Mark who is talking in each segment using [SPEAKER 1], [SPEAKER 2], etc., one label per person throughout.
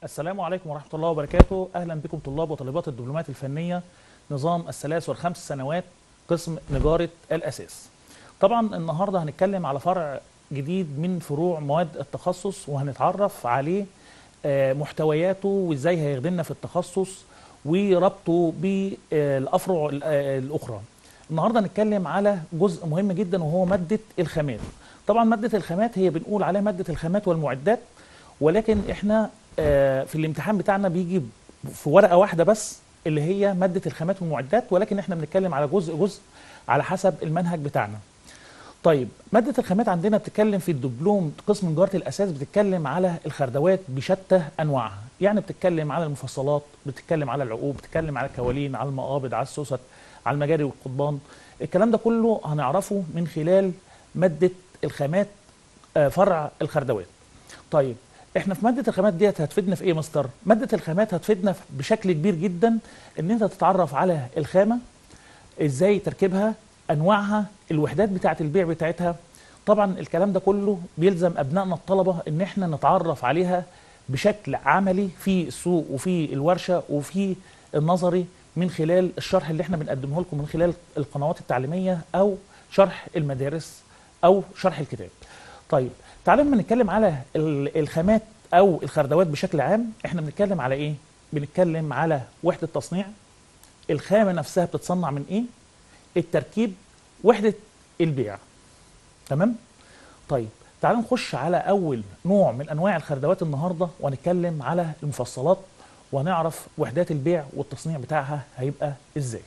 [SPEAKER 1] السلام عليكم ورحمة الله وبركاته أهلا بكم طلاب وطالبات الدبلومات الفنية نظام الثلاث والخمس سنوات قسم نجارة الأساس طبعا النهاردة هنتكلم على فرع جديد من فروع مواد التخصص وهنتعرف عليه آه، محتوياته وازاي هيخدمنا في التخصص وربطه بالافرع ال- آه، الاخرى النهارده هنتكلم على جزء مهم جدا وهو ماده الخامات طبعا ماده الخامات هي بنقول عليها ماده الخامات والمعدات ولكن احنا آه، في الامتحان بتاعنا بيجي في ورقه واحده بس اللي هي ماده الخامات والمعدات ولكن احنا بنتكلم على جزء جزء على حسب المنهج بتاعنا طيب مادة الخامات عندنا بتتكلم في الدبلوم قسم نجارة الأساس بتتكلم على الخردوات بشتى أنواعها يعني بتتكلم على المفصلات بتتكلم على العقوب بتتكلم على الكوالين على المقابض على السوست على المجاري والقضبان الكلام ده كله هنعرفه من خلال مادة الخامات آه، فرع الخردوات طيب احنا في ماده الخامات ديت هتفيدنا في ايه يا مستر ماده الخامات هتفيدنا في- بشكل كبير جدا ان انت تتعرف على الخامه ازاي تركيبها انواعها الوحدات بتاعه البيع بتاعتها طبعا الكلام ده كله بيلزم ابنائنا الطلبه ان احنا نتعرف عليها بشكل عملي في السوق وفي الورشه وفي النظري من خلال الشرح اللي احنا بنقدمه لكم من خلال القنوات التعليميه او شرح المدارس او شرح الكتاب طيب تعالوا لما نتكلم على ال- الخامات او الخردوات بشكل عام احنا بنتكلم على ايه بنتكلم على وحده تصنيع الخامه نفسها بتتصنع من ايه التركيب وحده البيع تمام طيب تعالوا نخش على اول نوع من انواع الخردوات النهارده ونتكلم على المفصلات ونعرف وحدات البيع والتصنيع بتاعها هيبقى ازاي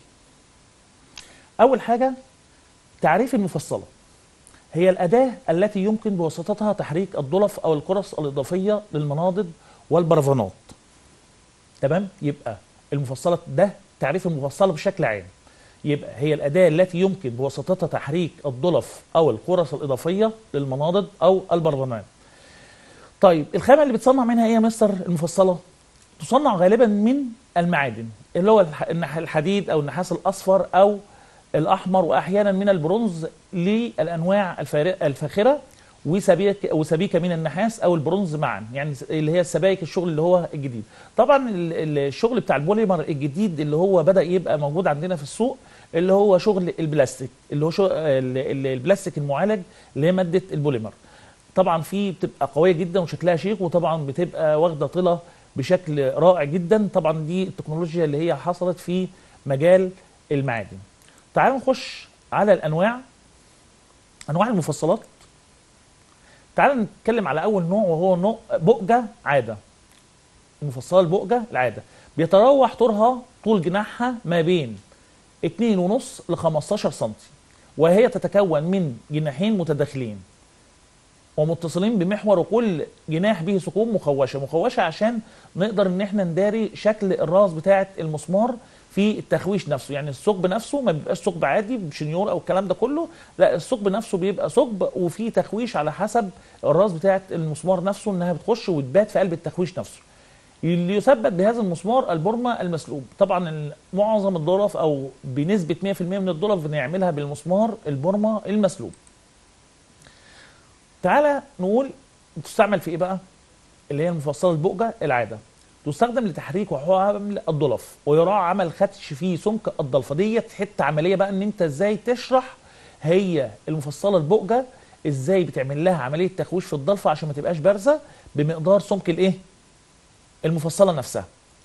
[SPEAKER 1] اول حاجه تعريف المفصله هي الأداة التي يمكن بواسطتها تحريك الضلف أو القرص الإضافية للمناضد والبرفانات تمام يبقى المفصلة ده تعريف المفصلة بشكل عام يبقى هي الأداة التي يمكن بواسطتها تحريك الضلف أو القرص الإضافية للمناضد أو البرفانات طيب الخامة اللي بتصنع منها إيه يا مستر المفصلة تصنع غالبا من المعادن اللي هو الح- النح- الحديد أو النحاس الأصفر أو الأحمر وأحيانا من البرونز للأنواع الفار- الفاخرة وسبيك وسبيكة من النحاس أو البرونز معا يعني س- اللي هي السبائك الشغل اللي هو الجديد طبعا ال- ال- الشغل بتاع البوليمر الجديد اللي هو بدأ يبقى موجود عندنا في السوق اللي هو شغل البلاستيك اللي هو شو ال- ال- البلاستيك المعالج اللي هي مادة البوليمر طبعا في بتبقى قويه جدا وشكلها شيك وطبعا بتبقى واخده طله بشكل رائع جدا طبعا دي التكنولوجيا اللي هي حصلت في مجال المعادن تعالوا نخش على الانواع انواع المفصلات تعالوا نتكلم على اول نوع وهو نوع بؤجه عاده المفصله البؤجه العاده بيتراوح طولها طول جناحها ما بين 2.5 ل 15 سم وهي تتكون من جناحين متداخلين ومتصلين بمحور وكل جناح به ثقوب مخوشه مخوشه عشان نقدر ان احنا نداري شكل الراس بتاعه المسمار في التخويش نفسه يعني الثقب نفسه ما بيبقاش ثقب عادي بشنيور او الكلام ده كله لا الثقب نفسه بيبقى ثقب وفي تخويش على حسب الراس بتاعه المسمار نفسه انها بتخش وتبات في قلب التخويش نفسه اللي يثبت بهذا المسمار البرمة المسلوب طبعا ال- معظم الضلف او بنسبه 100% من الضلف بنعملها بالمسمار البرمة المسلوب تعالى نقول تستعمل في ايه بقى اللي هي المفصله البؤجه العاده تستخدم لتحريك وحمل الضلف ويراعى عمل خدش في سمك الضلفه ديت حته عمليه بقى ان انت ازاي تشرح هي المفصله البؤجه ازاي بتعمل لها عمليه تخويش في الضلفه عشان ما تبقاش بارزه بمقدار سمك الايه المفصله نفسها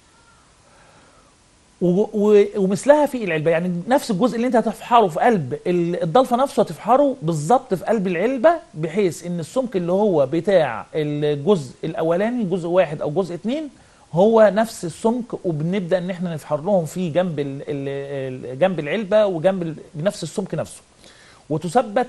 [SPEAKER 1] و- و- ومثلها في العلبه يعني نفس الجزء اللي انت هتفحره في قلب ال- الضلفه نفسه هتفحره بالظبط في قلب العلبه بحيث ان السمك اللي هو بتاع الجزء الاولاني جزء واحد او جزء اتنين هو نفس السمك وبنبدا ان احنا نفحر لهم في جنب ال ال جنب العلبه وجنب ال- بنفس السمك نفسه وتثبت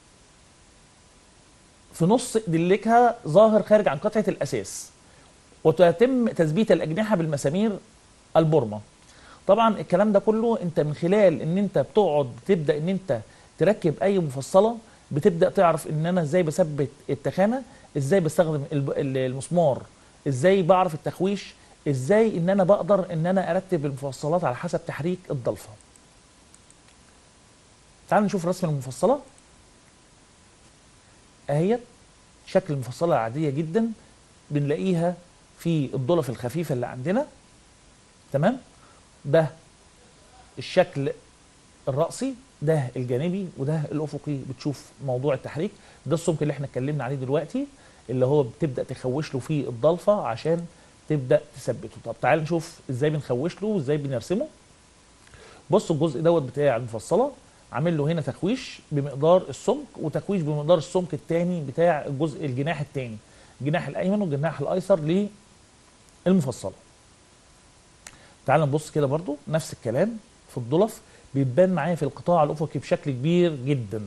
[SPEAKER 1] في نص دلكها ظاهر خارج عن قطعه الاساس وتتم تثبيت الاجنحه بالمسامير البرمه طبعا الكلام ده كله انت من خلال ان انت بتقعد تبدا ان انت تركب اي مفصله بتبدا تعرف ان انا ازاي بثبت التخانه ازاي بستخدم الب- ال- المسمار ازاي بعرف التخويش ازاي ان انا بقدر ان انا ارتب المفصلات على حسب تحريك الضلفه تعالوا نشوف رسم المفصله اهيت شكل المفصله العاديه جدا بنلاقيها في الضلف الخفيفه اللي عندنا تمام ده الشكل الرأسي ده الجانبي وده الأفقي بتشوف موضوع التحريك ده السمك اللي احنا اتكلمنا عليه دلوقتي اللي هو بتبدأ تخوش له فيه الضلفة عشان تبدأ تثبته طب تعال نشوف ازاي بنخوش له وازاي بنرسمه بص الجزء دوت بتاع المفصلة عامل له هنا تخويش بمقدار السمك وتخويش بمقدار السمك الثاني بتاع الجزء الجناح الثاني الجناح الايمن والجناح الايسر للمفصله تعال نبص كده برضو نفس الكلام في الضلف بيبان معايا في القطاع الافقي بشكل كبير جدا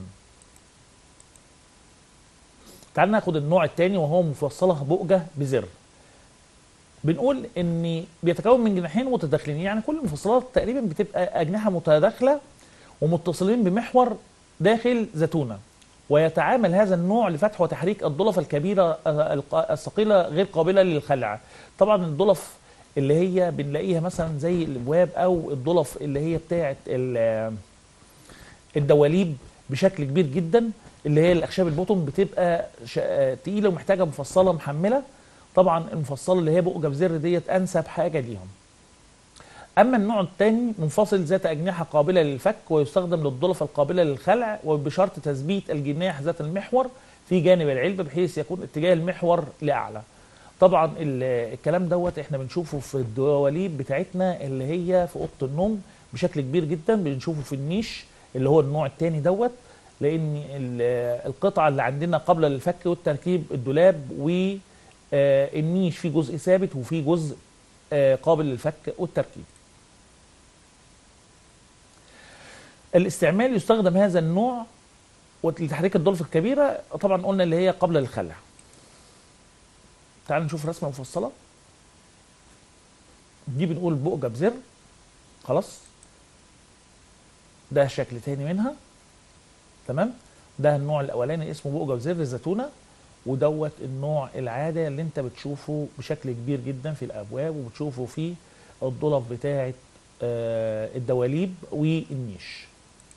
[SPEAKER 1] تعال ناخد النوع الثاني وهو مفصله بؤجه بزر بنقول ان بيتكون من جناحين متداخلين يعني كل المفصلات تقريبا بتبقى اجنحه متداخله ومتصلين بمحور داخل زتونه ويتعامل هذا النوع لفتح وتحريك الضلف الكبيره الثقيله غير قابله للخلع طبعا الضلف اللي هي بنلاقيها مثلا زي الابواب او الضلف اللي هي بتاعه الدواليب بشكل كبير جدا اللي هي الاخشاب البطن بتبقى تقيله ومحتاجه مفصله محمله طبعا المفصله اللي هي بؤجه بزر ديت انسب حاجه ليهم اما النوع الثاني منفصل ذات اجنحه قابله للفك ويستخدم للضلف القابله للخلع وبشرط تثبيت الجناح ذات المحور في جانب العلبه بحيث يكون اتجاه المحور لاعلى طبعا الكلام دوت احنا بنشوفه في الدواليب بتاعتنا اللي هي في اوضه النوم بشكل كبير جدا بنشوفه في النيش اللي هو النوع الثاني دوت لان القطعه اللي عندنا قبل الفك والتركيب الدولاب والنيش في جزء ثابت وفي جزء قابل للفك والتركيب الاستعمال يستخدم هذا النوع لتحريك الضلف الكبيره طبعا قلنا اللي هي قبل الخلع تعال نشوف رسمه مفصله دي بنقول بؤجه بزر خلاص ده شكل تاني منها تمام ده النوع الاولاني اسمه بؤجه بزر الزيتونه ودوت النوع العاده اللي انت بتشوفه بشكل كبير جدا في الابواب وبتشوفه في الضلف بتاعه الدواليب والنيش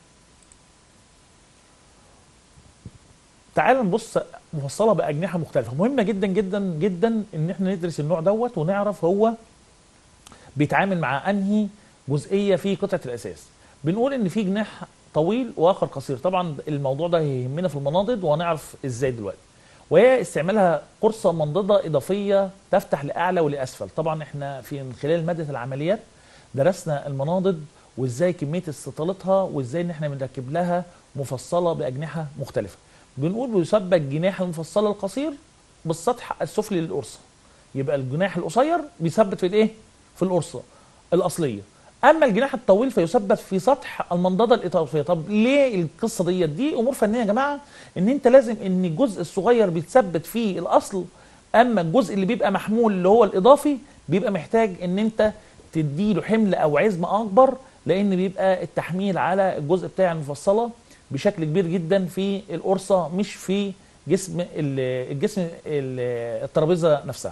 [SPEAKER 1] تعال نبص مفصله باجنحه مختلفه مهمه جدا جدا جدا ان احنا ندرس النوع دوت ونعرف هو بيتعامل مع انهي جزئيه في قطعه الاساس بنقول ان في جناح طويل واخر قصير طبعا الموضوع ده هيهمنا في المناضد وهنعرف ازاي دلوقتي وهي استعمالها قرصه منضده اضافيه تفتح لاعلى ولاسفل طبعا احنا في من خلال ماده العمليات درسنا المناضد وازاي كميه استطالتها وازاي ان احنا بنركب لها مفصله باجنحه مختلفه بنقول بيثبت جناح المفصله القصير بالسطح السفلي للقرصه يبقى الجناح القصير بيثبت في الايه في القرصه الاصليه اما الجناح الطويل فيثبت في سطح المنضده الاضافيه طب ليه القصه ديت دي امور فنيه يا جماعه ان انت لازم ان الجزء الصغير بيتثبت في الاصل اما الجزء اللي بيبقى محمول اللي هو الاضافي بيبقى محتاج ان انت تديله حمل او عزم اكبر لان بيبقى التحميل على الجزء بتاع المفصله بشكل كبير جدا في القرصه مش في جسم الجسم الترابيزه نفسها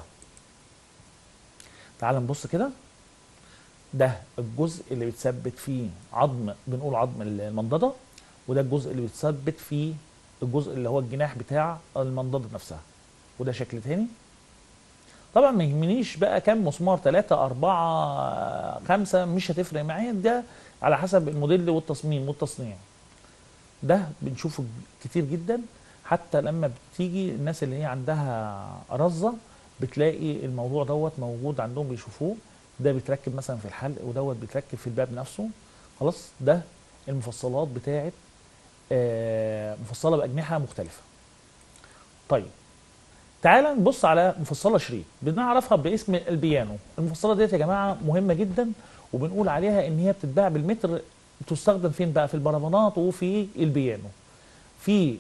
[SPEAKER 1] تعال نبص كده ده الجزء اللي بيتثبت فيه عظم بنقول عظم المنضده وده الجزء اللي بيتثبت فيه الجزء اللي هو الجناح بتاع المنضده نفسها وده شكل تاني طبعا ما يهمنيش بقى كام مسمار ثلاثة أربعة خمسة مش هتفرق معايا ده على حسب الموديل والتصميم والتصنيع ده بنشوفه كتير جدا حتى لما بتيجي الناس اللي هي عندها رزة بتلاقي الموضوع دوت موجود عندهم بيشوفوه ده بيتركب مثلا في الحلق ودوت بيتركب في الباب نفسه خلاص ده المفصلات بتاعت آه مفصله باجنحه مختلفه طيب تعال نبص على مفصله شريط بنعرفها باسم البيانو المفصله ديت يا جماعه مهمه جدا وبنقول عليها ان هي بتتباع بالمتر بتستخدم فين بقى في البربانات وفي البيانو في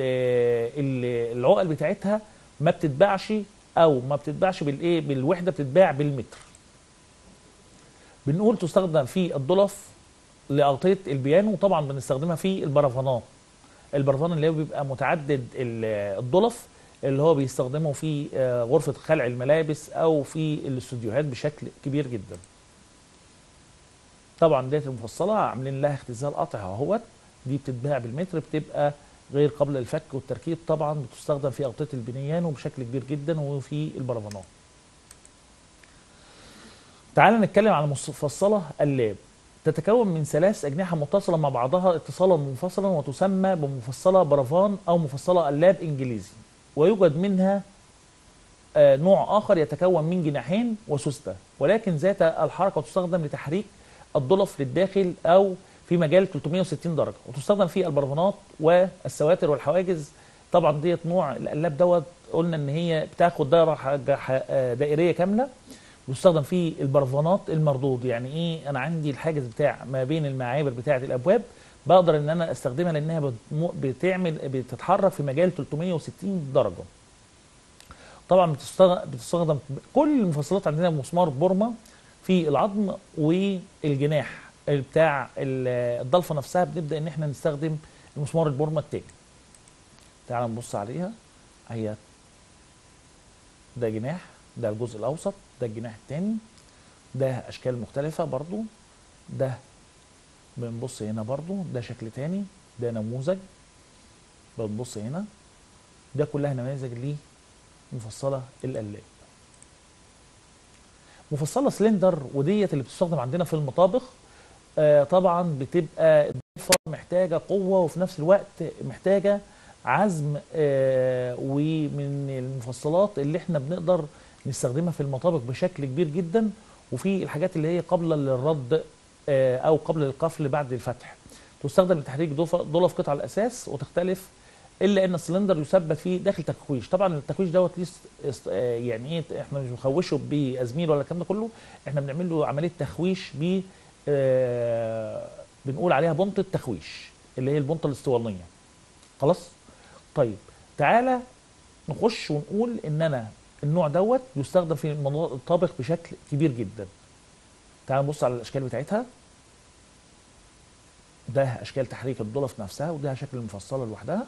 [SPEAKER 1] العقل بتاعتها ما بتتباعش او ما بتتباعش بالايه بالوحده بتتباع بالمتر بنقول تستخدم في الضلف لأغطية البيانو طبعا بنستخدمها في البرفانات البرفان اللي هو بيبقى متعدد الضلف اللي هو بيستخدمه في غرفة خلع الملابس أو في الاستوديوهات بشكل كبير جدا طبعا ديت المفصلة عاملين لها اختزال قطع اهوت دي بتتباع بالمتر بتبقى غير قبل الفك والتركيب طبعا بتستخدم في أغطية البنيان وبشكل كبير جدا وفي البرفانات تعال نتكلم على مفصله اللاب تتكون من ثلاث أجنحة متصلة مع بعضها اتصالا منفصلا وتسمى بمفصلة برافان أو مفصلة اللاب إنجليزي ويوجد منها آه، نوع آخر يتكون من جناحين وسوستة ولكن ذات الحركة تستخدم لتحريك الضلف للداخل أو في مجال 360 درجة وتستخدم في البرفانات والسواتر والحواجز طبعا ديت نوع القلاب دوت قلنا ان هي بتاخد دائره آه، دائريه كامله ويستخدم فيه البرفانات المردود يعني ايه انا عندي الحاجز بتاع ما بين المعابر بتاعه الابواب بقدر ان انا استخدمها لانها بتعمل بتتحرك في مجال 360 درجه طبعا بتستخدم كل المفصلات عندنا بمسمار بورما في العظم والجناح بتاع الضلفه نفسها بنبدا ان احنا نستخدم المسمار البورما التاني تعال نبص عليها هي ده جناح ده الجزء الاوسط ده الجناح التاني ده اشكال مختلفة برضو ده بنبص هنا برضو ده شكل تاني ده نموذج بنبص هنا ده كلها نماذج ليه مفصلة القلاب مفصلة سلندر وديت اللي بتستخدم عندنا في المطابخ آه طبعا بتبقى الضفة محتاجة قوة وفي نفس الوقت محتاجة عزم آه ومن المفصلات اللي احنا بنقدر نستخدمها في المطابخ بشكل كبير جدا وفي الحاجات اللي هي قبل للرد آه، او قبل القفل بعد الفتح تستخدم لتحريك ضلف قطع الاساس وتختلف الا ان السلندر يثبت فيه داخل تكويش طبعا التكويش دوت ليه آه، يعني ايه احنا مش بنخوشه بازميل ولا الكلام ده كله احنا بنعمل له عمليه تخويش ب آه، بنقول عليها بنطه تخويش اللي هي البنطه الاسطوانيه خلاص طيب تعالى نخش ونقول ان انا النوع دوت يستخدم في الطابخ بشكل كبير جدا تعال نبص على الاشكال بتاعتها ده اشكال تحريك الضلف نفسها وده شكل المفصله لوحدها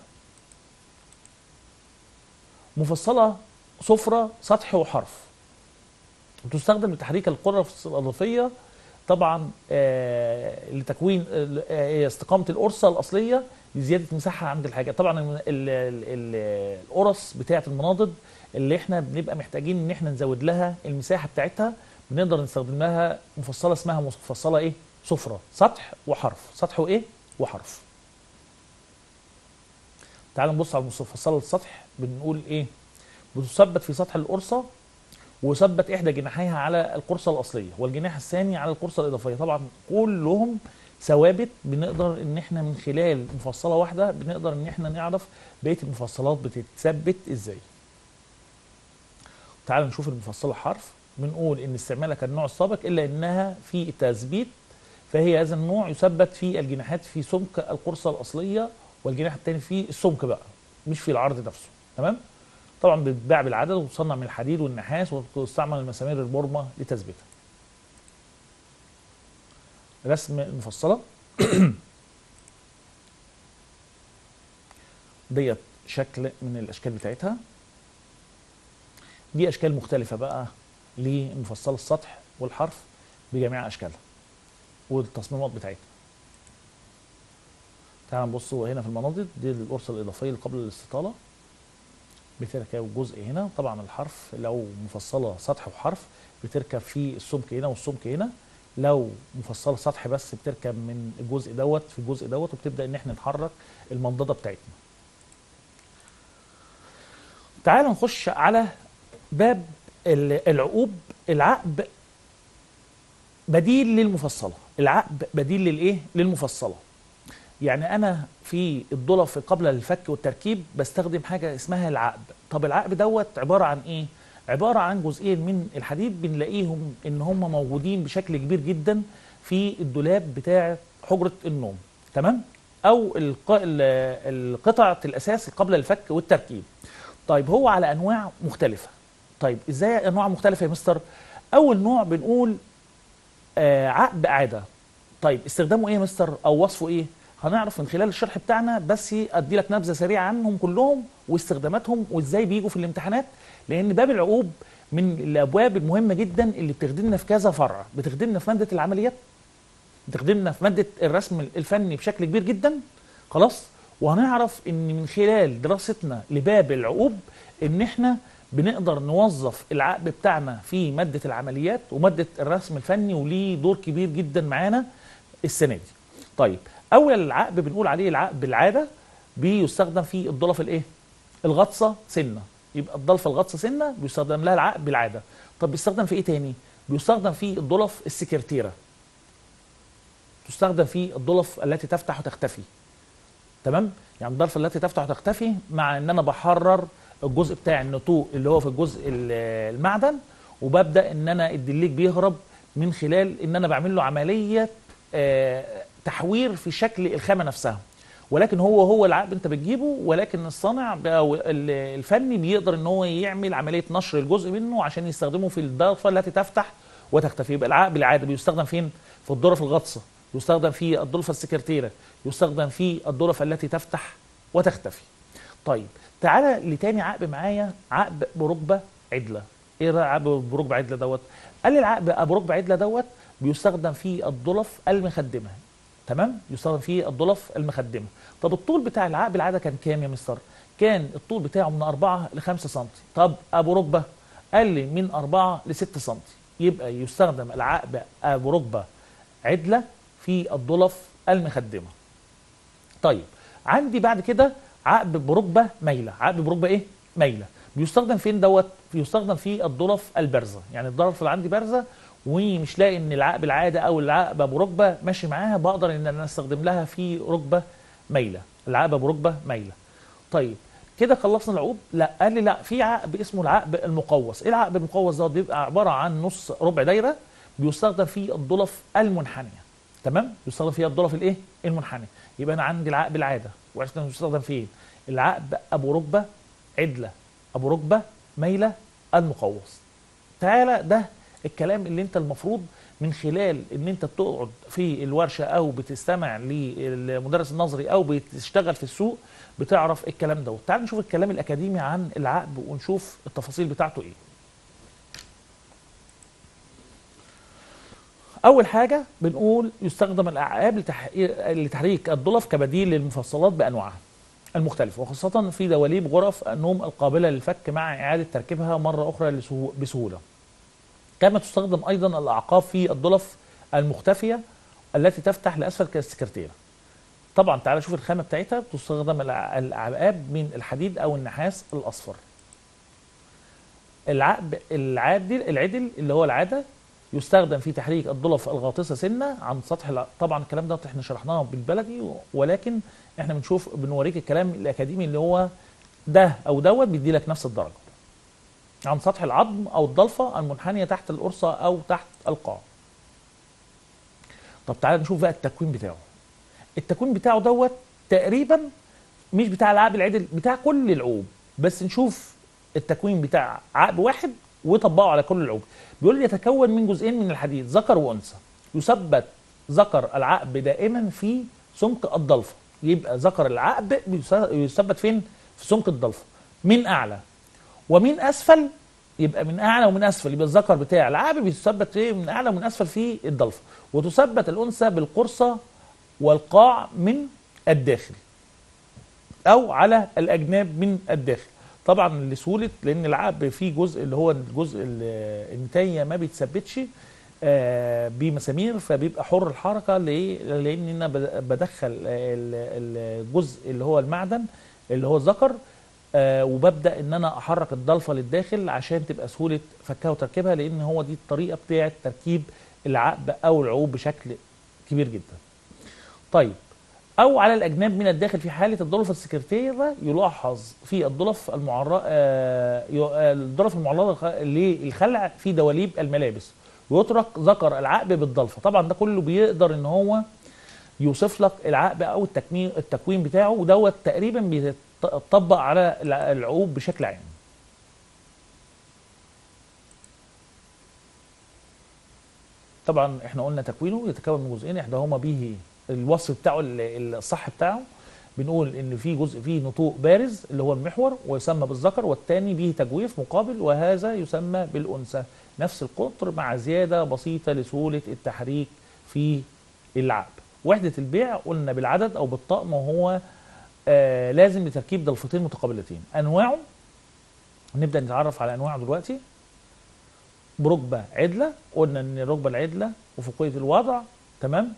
[SPEAKER 1] مفصله سفره سطح وحرف وتستخدم لتحريك القرص الاضافيه طبعا آه لتكوين آه استقامه القرصه الاصليه لزياده مساحه عند الحاجه طبعا القرص بتاعه المناضد اللي احنا بنبقى محتاجين ان احنا نزود لها المساحه بتاعتها بنقدر نستخدم لها مفصله اسمها مفصله ايه سفره سطح وحرف سطح وايه وحرف تعالوا نبص على المفصله السطح بنقول ايه بتثبت في سطح القرصه وثبت احدى جناحيها على القرصه الاصليه والجناح الثاني على القرصه الاضافيه طبعا كلهم ثوابت بنقدر ان احنا من خلال مفصله واحده بنقدر ان احنا نعرف بقيه المفصلات بتتثبت ازاي تعالوا نشوف المفصله حرف بنقول ان استعمالها كالنوع السابق الا انها في تثبيت فهي هذا النوع يثبت في الجناحات في سمك القرصه الاصليه والجناح الثاني في السمك بقى مش في العرض نفسه تمام طبعا بتتباع بالعدد وتصنع من الحديد والنحاس وتستعمل المسامير البورمه لتثبيتها رسم المفصله ديت شكل من الاشكال بتاعتها دي اشكال مختلفه بقى لمفصل السطح والحرف بجميع اشكالها والتصميمات بتاعتها تعال نبص هنا في المناضد دي القرصه الاضافيه اللي قبل الاستطاله بتركب جزء هنا طبعا الحرف لو مفصله سطح وحرف بتركب في السمك هنا والسمك هنا لو مفصله سطح بس بتركب من الجزء دوت في الجزء دوت وبتبدا ان احنا نحرك المنضده بتاعتنا تعال نخش على باب العقوب العقب بديل للمفصله العقب بديل للايه للمفصله يعني انا في الضلف قبل الفك والتركيب بستخدم حاجه اسمها العقب طب العقب دوت عباره عن ايه عباره عن جزئين من الحديد بنلاقيهم ان هم موجودين بشكل كبير جدا في الدولاب بتاع حجره النوم تمام او القطعه الاساس قبل الفك والتركيب طيب هو على انواع مختلفه طيب ازاي انواع مختلفه يا مستر اول نوع بنقول آه عقد اعاده طيب استخدامه ايه يا مستر او وصفه ايه هنعرف من خلال الشرح بتاعنا بس ادي لك نبذه سريعه عنهم كلهم واستخداماتهم وازاي بيجوا في الامتحانات لان باب العقوب من الابواب المهمه جدا اللي بتخدمنا في كذا فرع بتخدمنا في ماده العمليات بتخدمنا في ماده الرسم الفني بشكل كبير جدا خلاص وهنعرف ان من خلال دراستنا لباب العقوب ان احنا بنقدر نوظف العقب بتاعنا في ماده العمليات وماده الرسم الفني وليه دور كبير جدا معانا السنه دي. طيب اول العقب بنقول عليه العقب بالعاده بيستخدم في الضلف الايه؟ الغطسه سنه يبقى الضلفه الغطسه سنه بيستخدم لها العقب بالعاده. طب بيستخدم في ايه تاني؟ بيستخدم في الضلف السكرتيره. تستخدم في الضلف التي تفتح وتختفي. تمام؟ يعني الضلفه التي تفتح وتختفي مع ان انا بحرر الجزء بتاع النتوء اللي هو في الجزء المعدن وببدا ان انا الدليك بيهرب من خلال ان انا بعمل له عمليه آه تحوير في شكل الخامه نفسها ولكن هو هو العقد انت بتجيبه ولكن الصانع او الفني بيقدر ان هو يعمل عمليه نشر الجزء منه عشان يستخدمه في الضلفه التي تفتح وتختفي يبقى العقد بالعاده بيستخدم فين في الظرف الغطسه يستخدم في الضلفه السكرتيره يستخدم في الظرف التي تفتح وتختفي طيب تعالى لتاني عقب معايا عقب بركبه عدله ايه بقى عقب بركبه عدله دوت قال لي العقب بركبه عدله دوت بيستخدم في الضلف المخدمه تمام يستخدم في الضلف المخدمه طب الطول بتاع العقب العاده كان كام يا مستر كان الطول بتاعه من 4 ل 5 سم طب ابو ركبه قال لي من 4 ل 6 سم يبقى يستخدم العقب ابو ركبه عدله في الضلف المخدمه طيب عندي بعد كده عقب بركبه مايله عقب بركبه ايه مايله بيستخدم فين دوت بيستخدم في الضلف البارزه يعني الضلف اللي عندي بارزه ومش لاقي ان العقب العاده او العقب ابو ركبه ماشي معاها بقدر ان انا استخدم لها في ركبه مايله العقب ابو ركبه مايله طيب كده خلصنا العقوب لا قال لي لا في عقب اسمه العقب المقوس ايه العقب المقوس دوت بيبقى عباره عن نص ربع دايره بيستخدم في الضلف المنحنيه تمام يستخدم فيها الضلف الايه المنحنيه يبقى انا عندي العقب العاده وعرفنا بيستخدم فين العقب ابو ركبه عدله ابو ركبه مايله المقوس تعالى ده الكلام اللي انت المفروض من خلال ان انت بتقعد في الورشه او بتستمع للمدرس النظري او بتشتغل في السوق بتعرف الكلام ده تعال نشوف الكلام الاكاديمي عن العقب ونشوف التفاصيل بتاعته ايه اول حاجه بنقول يستخدم الاعقاب لتحريك الضلف كبديل للمفصلات بانواعها المختلفه وخاصه في دواليب غرف النوم القابله للفك مع اعاده تركيبها مره اخرى بسهوله كما تستخدم ايضا الاعقاب في الضلف المختفيه التي تفتح لاسفل كالسكرتيره طبعا تعالى شوف الخامه بتاعتها بتستخدم الاعقاب من الحديد او النحاس الاصفر العقب العادل العدل اللي هو العاده يستخدم في تحريك الضلف الغاطسه سنه عن سطح طبعا الكلام ده احنا شرحناه بالبلدي ولكن احنا بنشوف بنوريك الكلام الاكاديمي اللي هو ده او دوت بيدي لك نفس الدرجه عن سطح العظم او الضلفه المنحنيه تحت القرصه او تحت القاع طب تعالى نشوف بقى التكوين بتاعه التكوين بتاعه دوت تقريبا مش بتاع العقب العدل بتاع كل العقوب بس نشوف التكوين بتاع عقب واحد وطبقه على كل العقوب بيقول لي يتكون من جزئين من الحديد ذكر وانثى يثبت ذكر العقب دائما في سمك الضلفه يبقى ذكر العقب يثبت فين في سمك الضلفه من اعلى ومن اسفل يبقى من اعلى ومن اسفل يبقى الذكر بتاع العقب بيثبت ايه من اعلى ومن اسفل في الضلفه وتثبت الانثى بالقرصه والقاع من الداخل او على الاجناب من الداخل طبعا لسهوله لان العقب فيه جزء اللي هو الجزء النتايه ما بيتثبتش آه بمسامير فبيبقى حر الحركه ليه؟ لان انا بدخل الجزء اللي هو المعدن اللي هو الذكر آه وببدا ان انا احرك الضلفه للداخل عشان تبقى سهوله فكها وتركيبها لان هو دي الطريقه بتاعه تركيب العقب او العقوب بشكل كبير جدا. طيب او على الاجناب من الداخل في حاله الضلف السكرتيره يلاحظ في الضلف المعرضه الضلف المعرضه للخلع في دواليب الملابس ويترك ذكر العقب بالضلفه طبعا ده كله بيقدر ان هو يوصف لك العقب او التكوين التكوين بتاعه ودوت تقريبا بيطبق على العقوب بشكل عام طبعا احنا قلنا تكوينه يتكون من جزئين احداهما به الوصف بتاعه الصح بتاعه بنقول ان في جزء فيه نطوء بارز اللي هو المحور ويسمى بالذكر والثاني به تجويف مقابل وهذا يسمى بالانثى نفس القطر مع زياده بسيطه لسهوله التحريك في العقب وحده البيع قلنا بالعدد او بالطقم وهو آه لازم لتركيب ضلفتين متقابلتين انواعه نبدا نتعرف على انواعه دلوقتي بركبه عدله قلنا ان الركبه العدله افقيه الوضع تمام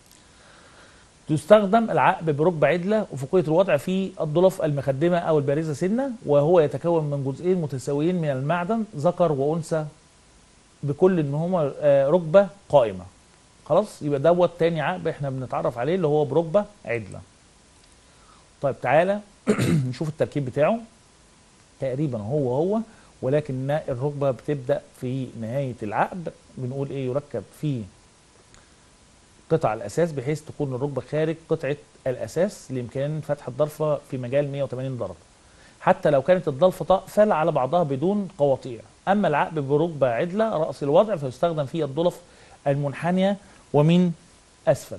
[SPEAKER 1] تستخدم العقب بركبه عدله افقيه الوضع في الضلف المخدمه او البارزه سنه وهو يتكون من جزئين متساويين من المعدن ذكر وانثى بكل ان هما آه، ركبه قائمه خلاص يبقى دوت تاني عقب احنا بنتعرف عليه اللي هو بركبه عدله طيب تعالى نشوف التركيب بتاعه تقريبا هو هو ولكن الركبه بتبدا في نهايه العقد بنقول ايه يركب في قطع الاساس بحيث تكون الركبه خارج قطعه الاساس لامكان فتح الضلفه في مجال 180 درجه حتى لو كانت الضلفه تقفل على بعضها بدون قواطيع اما العقب بركبه عدله راس الوضع فيستخدم في الضلف المنحنيه ومن اسفل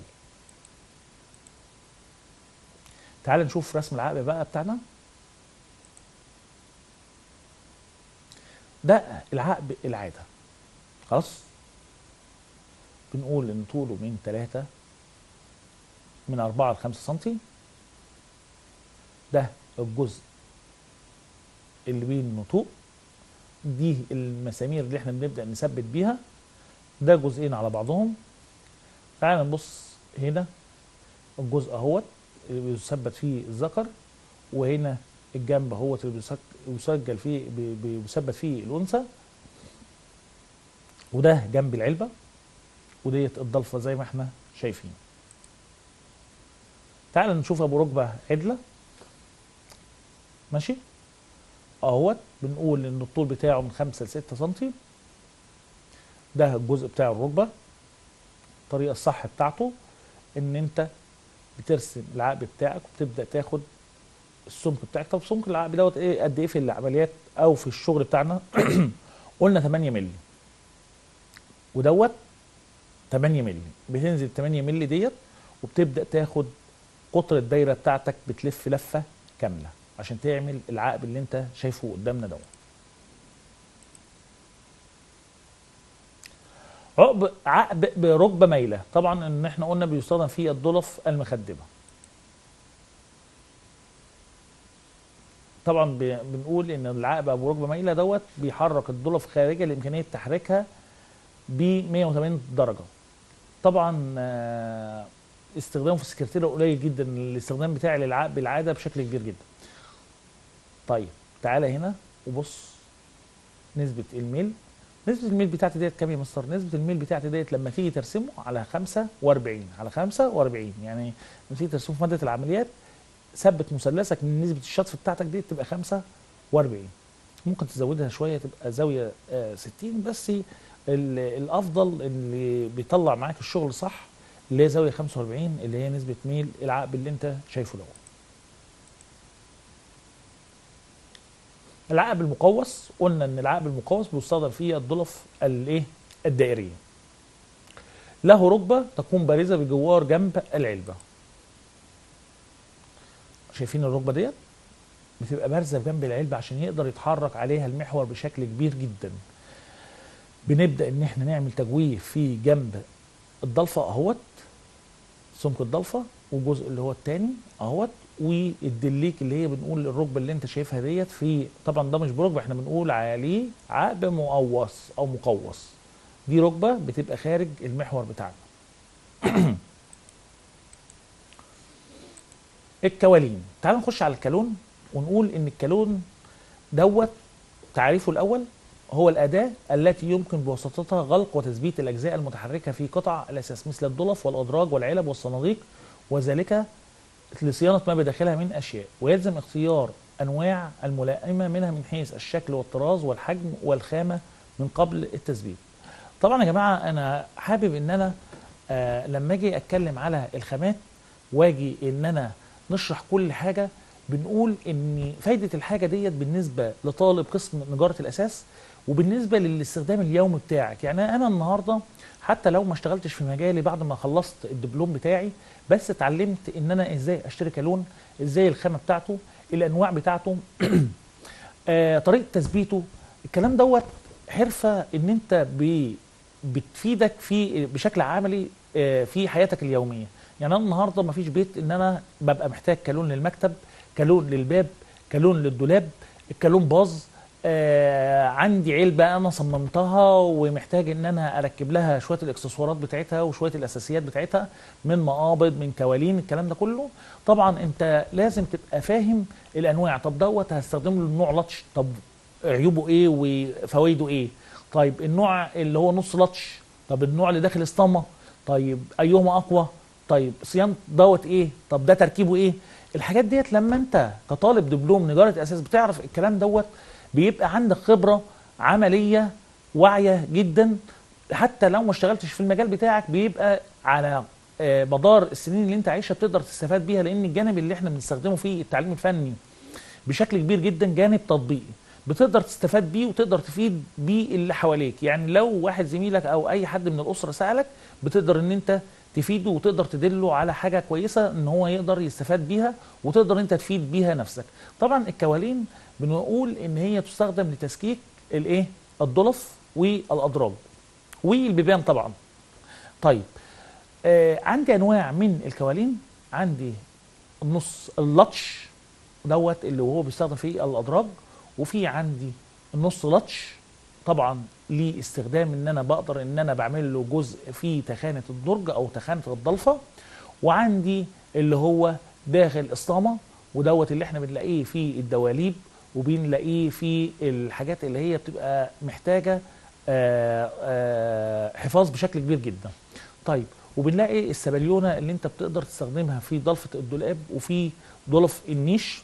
[SPEAKER 1] تعال نشوف رسم العقب بقى بتاعنا ده العقب العاده خلاص بنقول ان طوله من 3 من 4 ل 5 سم ده الجزء اللي بين النطوق دي المسامير اللي احنا بنبدا نثبت بيها ده جزئين على بعضهم تعال نبص هنا الجزء اهوت اللي بيثبت فيه الذكر وهنا الجنب اهوت اللي بيسجل فيه بيثبت فيه الانثى وده جنب العلبه وديت الضلفه زي ما احنا شايفين تعال نشوف ابو ركبه عدله ماشي اهوت بنقول ان الطول بتاعه من 5 ل 6 سم ده الجزء بتاع الركبه الطريقه الصح بتاعته ان انت بترسم العقب بتاعك وبتبدا تاخد السمك بتاعك طب سمك العقب دوت ايه قد ايه في العمليات او في الشغل بتاعنا قلنا 8 مللي ودوت 8 مللي بتنزل 8 مللي ديت وبتبدا تاخد قطر الدايره بتاعتك بتلف لفه كامله عشان تعمل العقب اللي انت شايفه قدامنا دوت عقب عقب بركبه مايله طبعا ان احنا قلنا بيستخدم فيه الضلف المخدمه طبعا بنقول ان العقب ابو ركبه مايله دوت بيحرك الضلف خارجه لامكانيه تحريكها ب 180 درجه طبعا آه، استخدامه في السكرتيره قليل جدا الاستخدام بتاعي للعقب بالعاده بشكل كبير جدا طيب تعالى هنا وبص نسبه الميل نسبة الميل بتاعتي ديت كام يا مستر؟ نسبة الميل بتاعتي ديت لما تيجي ترسمه على 45 على 45 يعني لما تيجي ترسمه في مادة العمليات ثبت مثلثك ان نسبة الشطف بتاعتك دي تبقى 45 ممكن تزودها شوية تبقى زاوية 60 آه، بس الافضل اللي بيطلع معاك الشغل صح اللي هي زاويه 45 اللي هي نسبه ميل العقب اللي انت شايفه دوت العقب المقوس قلنا ان العقب المقوس بيستخدم فيه الضلف الايه الدائريه له ركبه تكون بارزه بجوار جنب العلبه شايفين الركبه ديت بتبقى بارزه بجنب العلبه عشان يقدر يتحرك عليها المحور بشكل كبير جدا بنبدا ان احنا نعمل تجويف في جنب الضلفه اهوت سمك الضلفه والجزء اللي هو الثاني اهوت والدليك اللي هي بنقول الركبه اللي انت شايفها ديت في طبعا ده مش بركبه احنا بنقول عليه عقب مقوس او مقوس دي ركبه بتبقى خارج المحور بتاعنا الكوالين تعالوا نخش على الكالون ونقول ان الكالون دوت تعريفه الاول هو الأداة التي يمكن بواسطتها غلق وتثبيت الأجزاء المتحركة في قطع الأساس مثل الضلف والأدراج والعلب والصناديق وذلك لصيانة ما بداخلها من أشياء ويلزم اختيار أنواع الملائمة منها من حيث الشكل والطراز والحجم والخامة من قبل التثبيت طبعا يا جماعة أنا حابب أن أنا آه لما أجي أتكلم على الخامات واجي أن أنا نشرح كل حاجة بنقول ان فايده الحاجه ديت بالنسبه لطالب قسم نجاره الاساس وبالنسبه للاستخدام اليومي بتاعك يعني انا النهارده حتى لو ما اشتغلتش في مجالي بعد ما خلصت الدبلوم بتاعي بس اتعلمت ان انا ازاي اشتري كالون ازاي الخامه بتاعته الانواع بتاعته آه، طريقه تثبيته الكلام دوت حرفه ان انت بتفيدك في بشكل عملي آه، في حياتك اليوميه يعني انا النهارده ما فيش بيت ان انا ببقى محتاج كالون للمكتب كالون للباب كالون للدولاب الكالون باظ آه عندي علبه انا صممتها ومحتاج ان انا اركب لها شويه الاكسسوارات بتاعتها وشويه الاساسيات بتاعتها من مقابض من كوالين الكلام ده كله طبعا انت لازم تبقى فاهم الانواع طب دوت هستخدم له النوع لطش طب عيوبه ايه وفوائده ايه طيب النوع اللي هو نص لطش طب النوع اللي داخل اسطمه طيب ايهما اقوى طيب صيانه دوت ايه طب ده تركيبه ايه الحاجات ديت لما انت كطالب دبلوم نجاره اساس بتعرف الكلام دوت بيبقى عندك خبره عمليه واعيه جدا حتى لو ما اشتغلتش في المجال بتاعك بيبقى على آه، مدار السنين اللي انت عايشها بتقدر تستفاد بيها لان الجانب اللي احنا بنستخدمه في التعليم الفني بشكل كبير جدا جانب تطبيقي بتقدر تستفاد بيه وتقدر تفيد بيه اللي حواليك يعني لو واحد زميلك او اي حد من الاسره سالك بتقدر ان انت تفيده وتقدر تدله على حاجه كويسه ان هو يقدر يستفاد بيها وتقدر انت تفيد بيها نفسك طبعا الكوالين بنقول ان هي تستخدم لتسكيك الايه الضلف والاضراب والبيبان طبعا طيب آه عندي انواع من الكوالين عندي النص اللطش دوت اللي هو بيستخدم فيه الاضراب وفي عندي النص لطش طبعا ليه استخدام ان انا بقدر ان انا بعمل له جزء في تخانه الدرج او تخانه الضلفه وعندي اللي هو داخل اسطامه ودوت اللي احنا بنلاقيه في الدواليب وبنلاقيه في الحاجات اللي هي بتبقى محتاجه آه، آه، حفاظ بشكل كبير جدا طيب وبنلاقي السبليونه اللي انت بتقدر تستخدمها في ضلفه الدولاب وفي ضلف النيش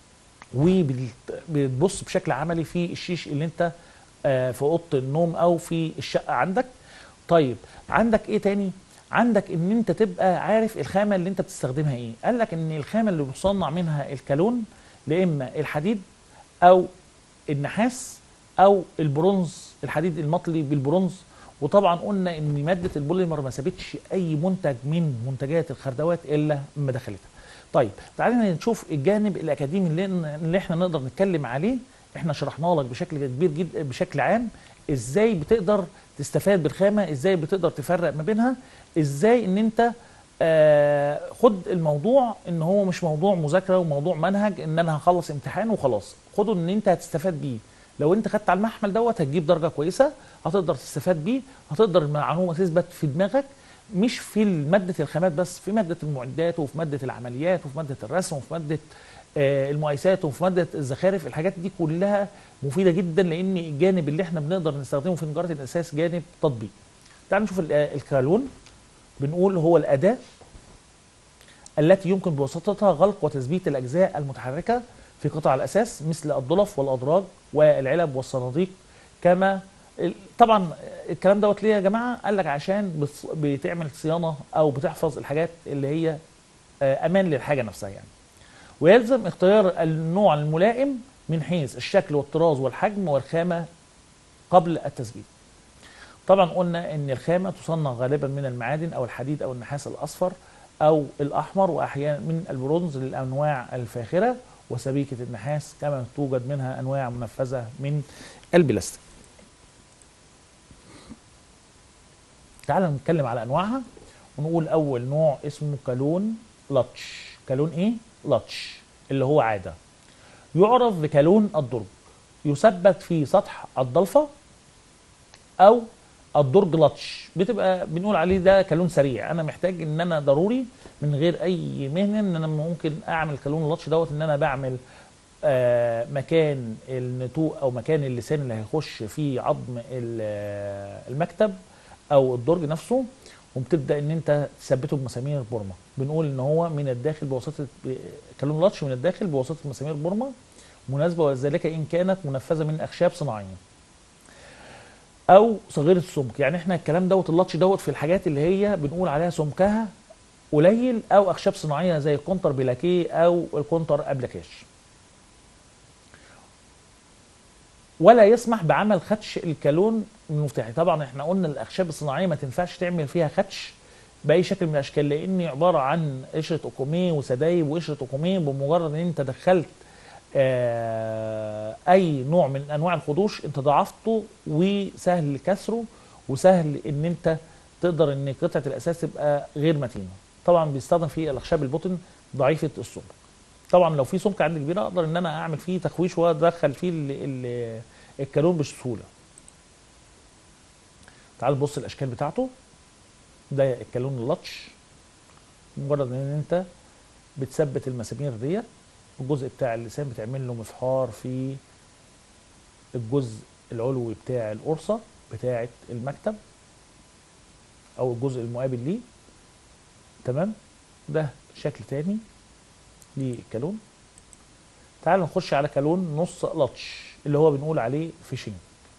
[SPEAKER 1] وبتبص بشكل عملي في الشيش اللي انت آه، في اوضه النوم او في الشقه عندك طيب عندك ايه تاني عندك ان انت تبقى عارف الخامه اللي انت بتستخدمها ايه قال لك ان الخامه اللي بيصنع منها الكالون لا اما الحديد او النحاس او البرونز الحديد المطلي بالبرونز وطبعا قلنا ان ماده البوليمر ما سابتش اي منتج من منتجات الخردوات الا ما دخلتها طيب تعالى نشوف الجانب الاكاديمي اللي, اللي احنا نقدر نتكلم عليه احنا شرحنا لك بشكل كبير جدا بشكل عام ازاي بتقدر تستفاد بالخامه ازاي بتقدر تفرق ما بينها ازاي ان انت آه خد الموضوع ان هو مش موضوع مذاكره وموضوع منهج ان انا هخلص امتحان وخلاص خده ان انت هتستفاد بيه لو انت خدت على المحمل دوت هتجيب درجه كويسه هتقدر تستفاد بيه هتقدر المعلومه تثبت في دماغك مش في ماده الخامات بس في ماده المعدات وفي ماده العمليات وفي ماده الرسم وفي ماده آه، المقايسات وفي ماده الزخارف الحاجات دي كلها مفيده جدا لان الجانب اللي احنا بنقدر نستخدمه في نجاره الاساس جانب تطبيق تعال نشوف ال- آه، الكالون بنقول هو الاداه التي يمكن بواسطتها غلق وتثبيت الاجزاء المتحركه في قطع الاساس مثل الضلف والادراج والعلب والصناديق كما ال- طبعا الكلام دوت ليه يا جماعه قال لك عشان بتص- بتعمل صيانه او بتحفظ الحاجات اللي هي آه، امان للحاجه نفسها يعني ويلزم اختيار النوع الملائم من حيث الشكل والطراز والحجم والخامه قبل التثبيت طبعا قلنا ان الخامه تصنع غالبا من المعادن او الحديد او النحاس الاصفر او الاحمر واحيانا من البرونز للانواع الفاخره وسبيكه النحاس كما توجد منها انواع منفذه من البلاستيك تعال نتكلم على انواعها ونقول اول نوع اسمه كالون لاتش كالون ايه لاتش اللي هو عاده يعرف بكالون الدرج يثبت في سطح الضلفه او الدرج لاتش بتبقى بنقول عليه ده كالون سريع انا محتاج ان انا ضروري من غير اي مهنه ان انا ممكن اعمل كالون لاتش دوت ان انا بعمل آه مكان النتوء او مكان اللسان اللي هيخش في عظم ال- آه، المكتب او الدرج نفسه وبتبدا ان انت تثبته بمسامير بورما بنقول ان هو من الداخل بواسطه كالون لاتش من الداخل بواسطه مسامير بورما مناسبه وذلك ان كانت منفذه من اخشاب صناعيه او صغيره السمك يعني احنا الكلام دوت اللاتش دوت في الحاجات اللي هي بنقول عليها سمكها قليل او اخشاب صناعيه زي الكونتر بلاكيه او الكونتر ابلكاش ولا يسمح بعمل خدش الكالون المفتاحي طبعا احنا قلنا الاخشاب الصناعيه ما تنفعش تعمل فيها خدش باي شكل من الاشكال لان عباره عن قشره اوكوميه وسدايب وقشره اوكوميه بمجرد ان انت دخلت آه، اي نوع من انواع الخدوش انت ضعفته وسهل كسره وسهل ان انت تقدر ان قطعه الاساس تبقى غير متينه طبعا بيستخدم في الاخشاب البوتن ضعيفه السمك طبعا لو في سمك عندي كبيره اقدر ان انا اعمل فيه تخويش وادخل فيه ال- ال- الكالون بسهوله تعال بص الاشكال بتاعته ده الكالون اللطش مجرد ان انت بتثبت المسامير ديت الجزء بتاع اللسان بتعمل له مفحار في الجزء العلوي بتاع القرصه بتاعه المكتب او الجزء المقابل ليه تمام ده شكل تاني للكالون تعال نخش على كالون نص لطش اللي هو بنقول عليه فيشنج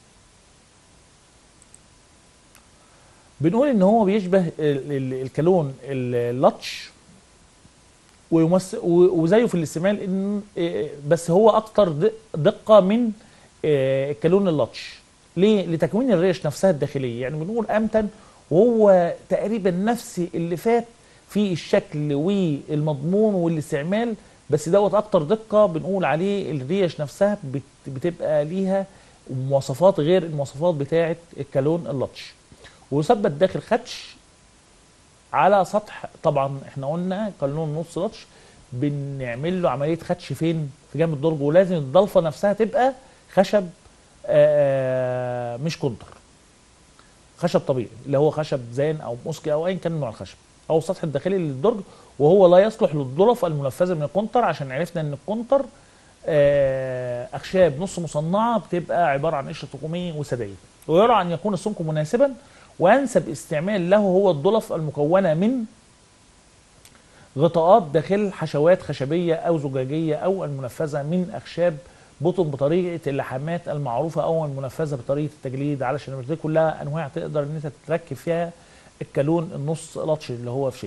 [SPEAKER 1] بنقول ان هو بيشبه ال- ال- الكالون اللطش ويمس و- وزيه في الاستعمال ان إيه، بس هو اكتر د- دقه من إيه، الكالون اللطش ليه لتكوين الريش نفسها الداخليه يعني بنقول امتن وهو تقريبا نفس اللي فات في الشكل والمضمون والاستعمال بس دوت اكتر دقه بنقول عليه الريش نفسها بت- بتبقى ليها مواصفات غير المواصفات بتاعه الكالون اللطش ويثبت داخل خدش على سطح طبعا احنا قلنا قانون نص لطش بنعمل له عمليه خدش فين في جنب الدرج ولازم الضلفه نفسها تبقى خشب آه، مش كونتر خشب طبيعي اللي هو خشب زان او موسكي او ايا كان نوع الخشب او السطح الداخلي للدرج وهو لا يصلح للظرف المنفذه من الكونتر عشان عرفنا ان الكونتر آه، اخشاب نص مصنعه بتبقى عباره عن قشره طقوميه وسدايد ويرى ان يكون السمك مناسبا وانسب استعمال له هو الضلف المكونه من غطاءات داخل حشوات خشبيه او زجاجيه او المنفذه من اخشاب بطن بطريقه اللحامات المعروفه او المنفذه بطريقه التجليد علشان مش دي كلها انواع تقدر ان انت تركب فيها الكالون النص لطش اللي هو في شيء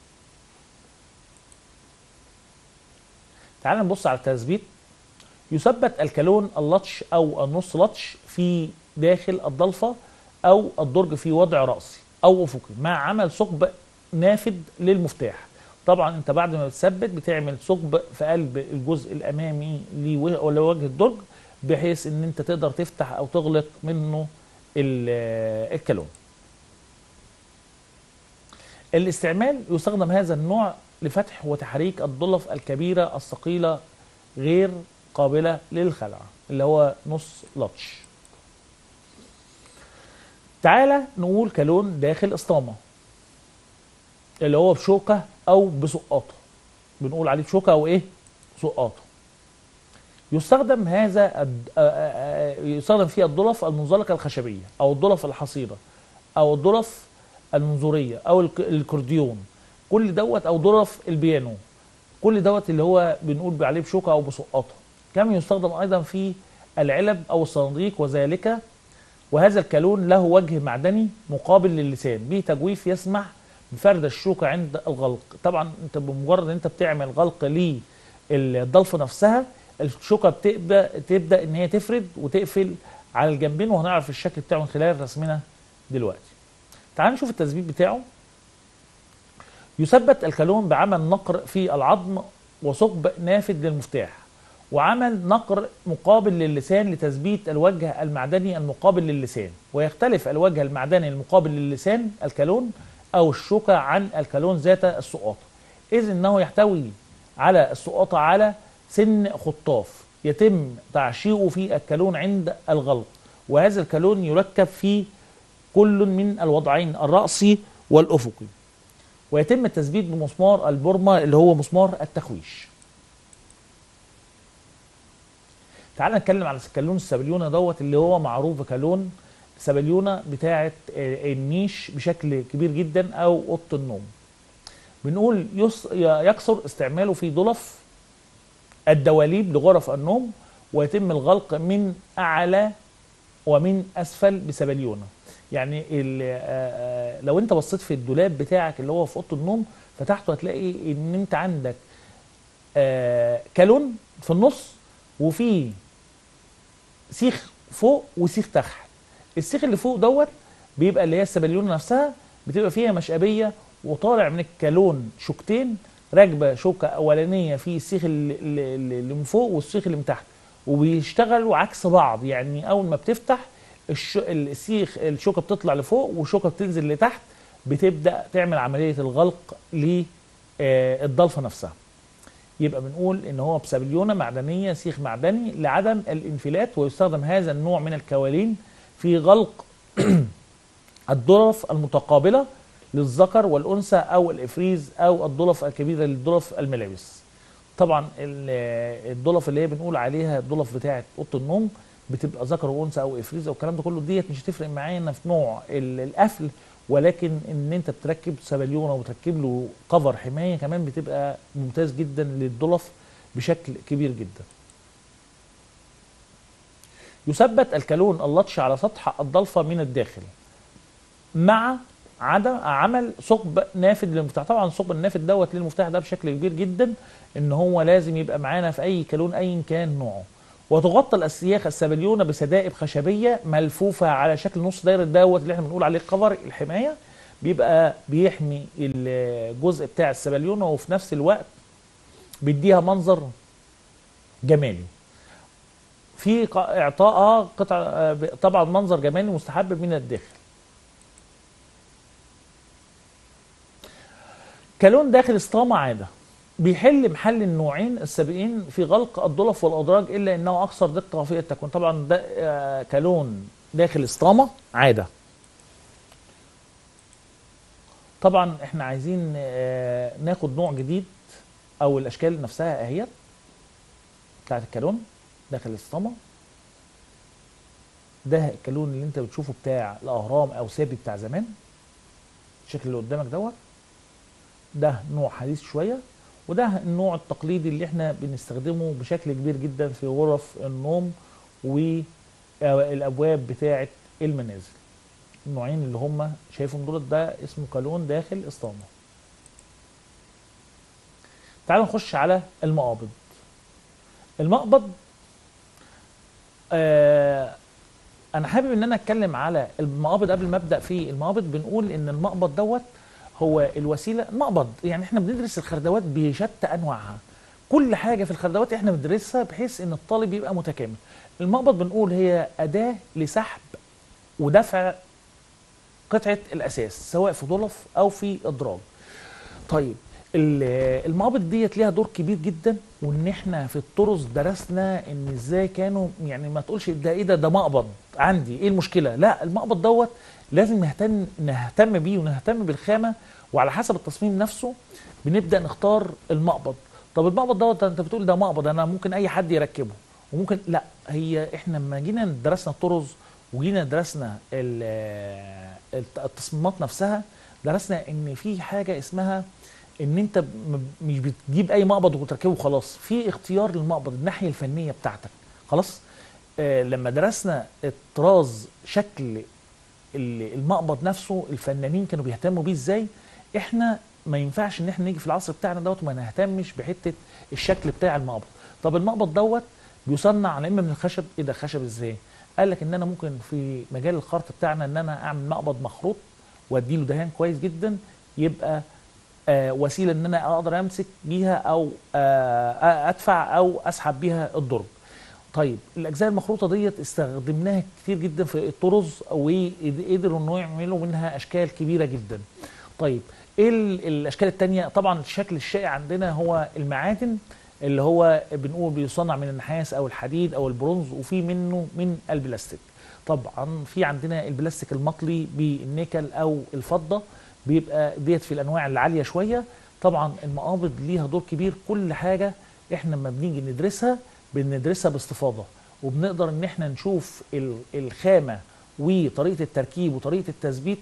[SPEAKER 1] تعال نبص على التثبيت يثبت الكالون اللطش او النص لطش في داخل الضلفه او الدرج في وضع راسي او افقي مع عمل ثقب نافذ للمفتاح طبعا انت بعد ما بتثبت بتعمل ثقب في قلب الجزء الامامي لو- لوجه الدرج بحيث ان انت تقدر تفتح او تغلق منه ال- الكالون الاستعمال يستخدم هذا النوع لفتح وتحريك الضلف الكبيرة الثقيلة غير قابلة للخلع اللي هو نص لطش تعالى نقول كالون داخل اسطامة اللي هو بشوكة او بسقاطة بنقول عليه بشوكة او ايه سقاطة يستخدم هذا الد- آ- آ- آ- يستخدم فيه الضلف المنزلقة الخشبية او الضلف الحصيرة او الضلف المنظورية او الك- الكورديون كل دوت او ضلف البيانو كل دوت اللي هو بنقول عليه بشوكة او بسقاطة كما يستخدم ايضا في العلب او الصناديق وذلك وهذا الكالون له وجه معدني مقابل للسان به تجويف يسمح بفرد الشوكة عند الغلق طبعا انت بمجرد ان انت بتعمل غلق للضلفة نفسها الشوكة بتبدأ تبدأ ان هي تفرد وتقفل على الجنبين وهنعرف الشكل بتاعه من خلال رسمنا دلوقتي تعال نشوف التثبيت بتاعه يثبت الكالون بعمل نقر في العظم وثقب نافذ للمفتاح وعمل نقر مقابل للسان لتثبيت الوجه المعدني المقابل للسان ويختلف الوجه المعدني المقابل للسان الكالون او الشوكة عن الكالون ذات السقاطة إذ أنه يحتوي على السقاطة على سن خطاف يتم تعشيقه في الكالون عند الغلق وهذا الكالون يركب في كل من الوضعين الرأسي والأفقي ويتم التثبيت بمسمار البورما اللي هو مسمار التخويش تعال نتكلم على كالون السبليونه دوت اللي هو معروف بكالون سبليونه بتاعه آه، النيش بشكل كبير جدا او اوضه النوم بنقول يص... يكثر استعماله في ضلف الدواليب لغرف النوم ويتم الغلق من اعلى ومن اسفل بسبليونه يعني ال- آه، آه، لو انت بصيت في الدولاب بتاعك اللي هو في اوضه النوم فتحته هتلاقي ان انت عندك آه، كالون في النص وفي سيخ فوق وسيخ تحت السيخ اللي فوق دوت بيبقى اللي هي السبليونه نفسها بتبقى فيها مشقبيه وطالع من الكالون شوكتين راكبه شوكه اولانيه في السيخ اللي, اللي اللي من فوق والسيخ اللي من تحت وبيشتغلوا عكس بعض يعني اول ما بتفتح الش... السيخ الشوكه بتطلع لفوق والشوكه بتنزل لتحت بتبدا تعمل عمليه الغلق للضلفه نفسها يبقى بنقول ان هو بسبليونه معدنيه سيخ معدني لعدم الانفلات ويستخدم هذا النوع من الكوالين في غلق الضرف المتقابله للذكر والانثى او الافريز او الضلف الكبيره للضلف الملابس طبعا ال- الضلف اللي هي بنقول عليها الضلف بتاعه اوضه النوم بتبقى ذكر وانثى او افريز او الكلام ده كله ديت مش هتفرق معانا في نوع ال- القفل ولكن ان انت بتركب سبليونه وتركب له كفر حمايه كمان بتبقى ممتاز جدا للضلف بشكل كبير جدا يثبت الكالون اللطش على سطح الضلفه من الداخل مع عدم عمل ثقب نافذ للمفتاح طبعا الثقب النافذ دوت للمفتاح ده بشكل كبير جدا ان هو لازم يبقى معانا في اي كالون ايا كان نوعه وتغطى الاسياخ السبليونه بسدائب خشبيه ملفوفه على شكل نص دايره دوت اللي احنا بنقول عليه كفر الحمايه بيبقى بيحمي الجزء بتاع السبليونه وفي نفس الوقت بيديها منظر جمالي في ق- اعطائها قطع آه، ب- طبعا منظر جمالي مستحب من الداخل كالون داخل اسطامة عادة بيحل محل النوعين السابقين في غلق الضلف والأدراج إلا أنه أكثر دقة في التكوين طبعا ده آه، كالون داخل اسطامة عادة طبعا احنا عايزين آه، ناخد نوع جديد او الاشكال نفسها اهيت بتاعت الكالون داخل الاسطمه ده الكالون اللي انت بتشوفه بتاع الاهرام او سابي بتاع زمان الشكل اللي قدامك دوت ده نوع حديث شويه وده النوع التقليدي اللي احنا بنستخدمه بشكل كبير جدا في غرف النوم والابواب بتاعه المنازل النوعين اللي هم شايفهم دول ده اسمه كالون داخل اسطامه تعالوا نخش على المقابض المقبض آه انا حابب ان انا اتكلم على المقابض قبل ما ابدا في المقابض بنقول ان المقبض دوت هو الوسيله مقبض يعني احنا بندرس الخردوات بشتى انواعها كل حاجه في الخردوات احنا بندرسها بحيث ان الطالب يبقى متكامل المقبض بنقول هي اداه لسحب ودفع قطعه الاساس سواء في ضلف او في اضراب طيب ال- المقابض ديت ليها دور كبير جدا وان احنا في الطرز درسنا ان ازاي كانوا يعني ما تقولش ده ايه ده ده مقبض عندي ايه المشكله لا المقبض دوت لازم نهتم نهتم بيه ونهتم بالخامه وعلى حسب التصميم نفسه بنبدا نختار المقبض طب المقبض دوت انت بتقول ده مقبض انا ممكن اي حد يركبه وممكن لا هي احنا لما جينا درسنا الطرز وجينا درسنا ال- الت- التصميمات نفسها درسنا ان في حاجه اسمها ان انت م- مش بتجيب اي مقبض وتركبه خلاص في اختيار للمقبض الناحيه الفنيه بتاعتك خلاص آه لما درسنا الطراز شكل ال- المقبض نفسه الفنانين كانوا بيهتموا بيه ازاي احنا ما ينفعش ان احنا نيجي في العصر بتاعنا دوت وما نهتمش بحته الشكل بتاع المقبض طب المقبض دوت بيصنع على اما من الخشب ايه ده خشب ازاي قال لك ان انا ممكن في مجال الخرط بتاعنا ان انا اعمل مقبض مخروط واديله دهان كويس جدا يبقى آه وسيله ان انا اقدر امسك بيها او آه ادفع او اسحب بيها الضرب طيب الاجزاء المخروطه ديت استخدمناها كتير جدا في الطرز وقدروا انه يعملوا منها اشكال كبيره جدا طيب ايه ال- الاشكال التانية طبعا الشكل الشائع عندنا هو المعادن اللي هو بنقول بيصنع من النحاس او الحديد او البرونز وفي منه من البلاستيك طبعا في عندنا البلاستيك المطلي بالنيكل او الفضه بيبقى ديت في الانواع العاليه شويه طبعا المقابض ليها دور كبير كل حاجه احنا لما بنيجي ندرسها بندرسها باستفاضه وبنقدر ان احنا نشوف ال- الخامه وطريقه التركيب وطريقه التثبيت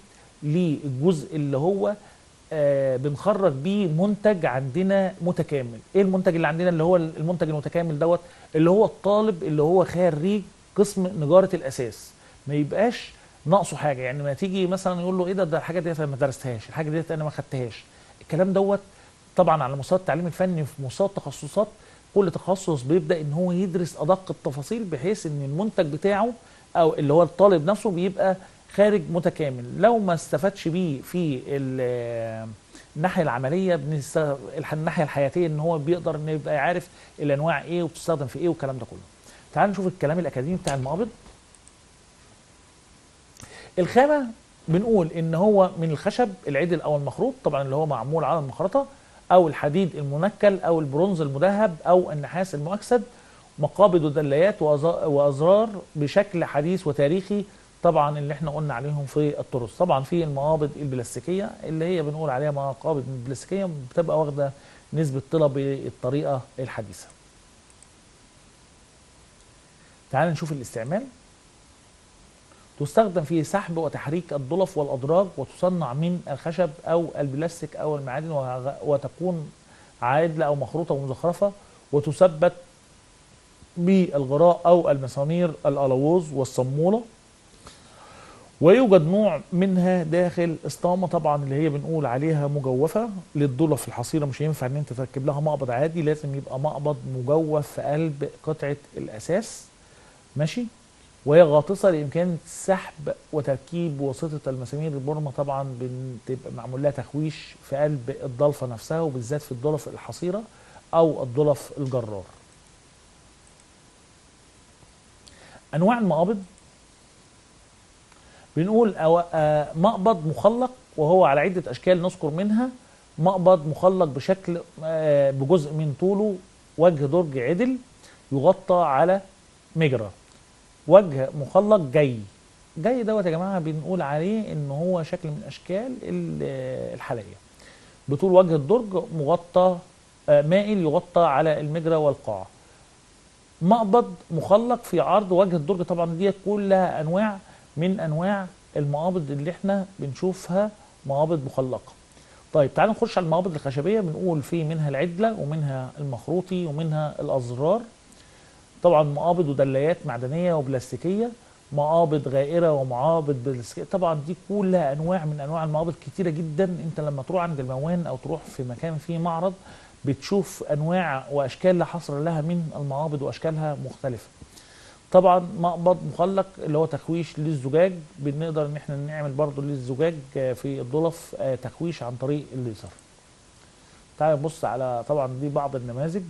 [SPEAKER 1] للجزء اللي هو آه بنخرج بيه منتج عندنا متكامل ايه المنتج اللي عندنا اللي هو المنتج المتكامل دوت اللي هو الطالب اللي هو خريج قسم نجاره الاساس ما يبقاش ناقصه حاجه يعني ما تيجي مثلا يقول له ايه ده ده الحاجه ديت انا ما درستهاش الحاجه ديت انا ما خدتهاش الكلام دوت طبعا على مستوى التعليم الفني في مستوى التخصصات كل تخصص بيبدا ان هو يدرس ادق التفاصيل بحيث ان المنتج بتاعه او اللي هو الطالب نفسه بيبقى خارج متكامل لو ما استفادش بيه في ال- الناحيه العمليه بنست- الح- الناحيه الحياتيه ان هو بيقدر انه يبقى عارف الانواع ايه وبتستخدم في ايه والكلام ده كله تعال نشوف الكلام الاكاديمي بتاع المقابض الخامه بنقول ان هو من الخشب العدل او المخروط طبعا اللي هو معمول على المخرطه او الحديد المنكل او البرونز المذهب او النحاس المؤكسد مقابض ودلايات وأز- وازرار بشكل حديث وتاريخي طبعا اللي احنا قلنا عليهم في الترس طبعا في المقابض البلاستيكيه اللي هي بنقول عليها مقابض بلاستيكيه بتبقى واخده نسبه طلة بالطريقه الحديثه تعال نشوف الاستعمال تستخدم في سحب وتحريك الضلف والأدراج وتصنع من الخشب أو البلاستيك أو المعادن وغ- وتكون عادلة أو مخروطة ومزخرفة وتثبت بالغراء أو المسامير الألووز والصمولة ويوجد نوع منها داخل اسطامة طبعا اللي هي بنقول عليها مجوفة للضلف الحصيرة مش هينفع ان انت تركب لها مقبض عادي لازم يبقى مقبض مجوف في قلب قطعة الأساس ماشي وهي غاطسه لامكانيه السحب وتركيب وسيطه المسامير البورمه طبعا بتبقى معمول لها تخويش في قلب الضلفه نفسها وبالذات في الضلف الحصيره او الضلف الجرار. انواع المقابض بنقول أو آه، مقبض مخلق وهو على عده اشكال نذكر منها مقبض مخلق بشكل آه، بجزء من طوله وجه درج عدل يغطى على مجرى وجه مخلق جاي جاي دوت يا جماعه بنقول عليه ان هو شكل من اشكال ال- الحلقيه بطول وجه الدرج مغطى آه، مائل يغطى على المجرى والقاع مقبض مخلق في عرض وجه الدرج طبعا دي كلها انواع من انواع المقابض اللي احنا بنشوفها مقابض مخلقه طيب تعالوا نخش على المقابض الخشبيه بنقول في منها العدله ومنها المخروطي ومنها الازرار طبعا مقابض ودلايات معدنيه وبلاستيكيه مقابض غائره ومقابض بلاستيكيه طبعا دي كلها انواع من انواع المقابض كتيره جدا انت لما تروح عند الموان او تروح في مكان فيه معرض بتشوف انواع واشكال لا حصر لها من المقابض واشكالها مختلفه طبعا مقبض مخلق اللي هو تخويش للزجاج بنقدر ان احنا نعمل برضو للزجاج آه، في الضلف آه، تخويش عن طريق الليزر تعال نبص على طبعا دي بعض النماذج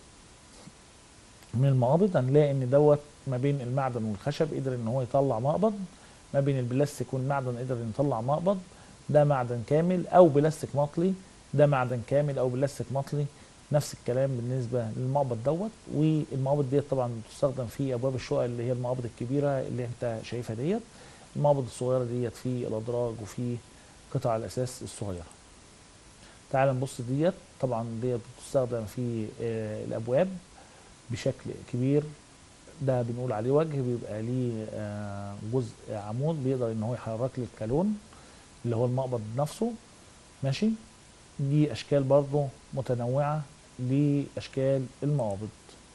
[SPEAKER 1] من المقابض هنلاقي ان دوت ما بين المعدن والخشب قدر ان هو يطلع مقبض ما بين البلاستيك والمعدن قدر إن يطلع مقبض ده معدن كامل او بلاستيك مطلي ده معدن كامل او بلاستيك مطلي نفس الكلام بالنسبه للمقبض دوت والمقابض ديت طبعا بتستخدم في ابواب الشقق اللي هي المقابض الكبيره اللي انت شايفها ديت المقابض الصغيره ديت في الادراج وفي قطع الاساس الصغيره تعال نبص ديت طبعا ديت بتستخدم في آه، الابواب بشكل كبير ده بنقول عليه وجه بيبقى ليه آه، جزء عمود بيقدر ان هو يحرك لي الكالون اللي هو المقبض نفسه ماشي دي اشكال برضه متنوعه لاشكال المقابض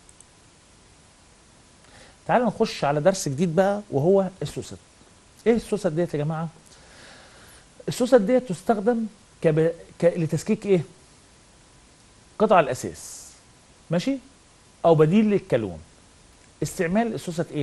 [SPEAKER 1] تعالوا نخش على درس جديد بقى وهو السوست ايه السوست ديت يا جماعه السوست ديت تستخدم كب... ك... لتسكيك ايه قطع الاساس ماشي او بديل للكالون استعمال السوست ايه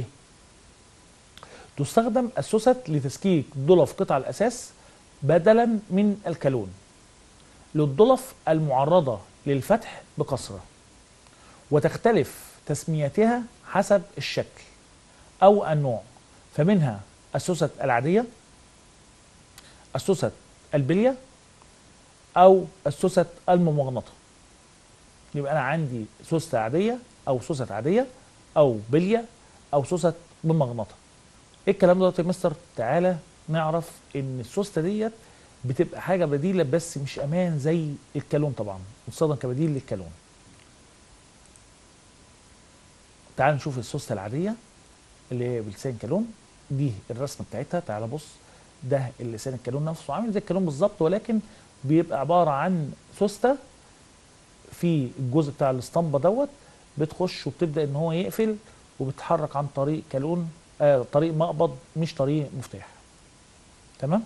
[SPEAKER 1] تستخدم السوست لتسكيك ضلف قطع الاساس بدلا من الكالون للضلف المعرضه للفتح بكثره وتختلف تسميتها حسب الشكل او النوع فمنها السوست العاديه السوست البليه او السوست الممغنطه يبقى انا عندي سوسته عاديه او سوست عاديه او بليه او سوست بمغنطه ايه الكلام ده يا مستر تعالى نعرف ان السوسته ديت بتبقى حاجه بديله بس مش امان زي الكالون طبعا بتستخدم كبديل للكالون تعال نشوف السوسته العاديه اللي هي بلسان كالون دي الرسمه بتاعتها تعال بص ده اللسان الكالون نفسه عامل زي الكالون بالظبط ولكن بيبقى عباره عن سوسته في الجزء بتاع الاسطمبه دوت بتخش وبتبدا ان هو يقفل وبتتحرك عن طريق كالون آه طريق مقبض مش طريق مفتاح تمام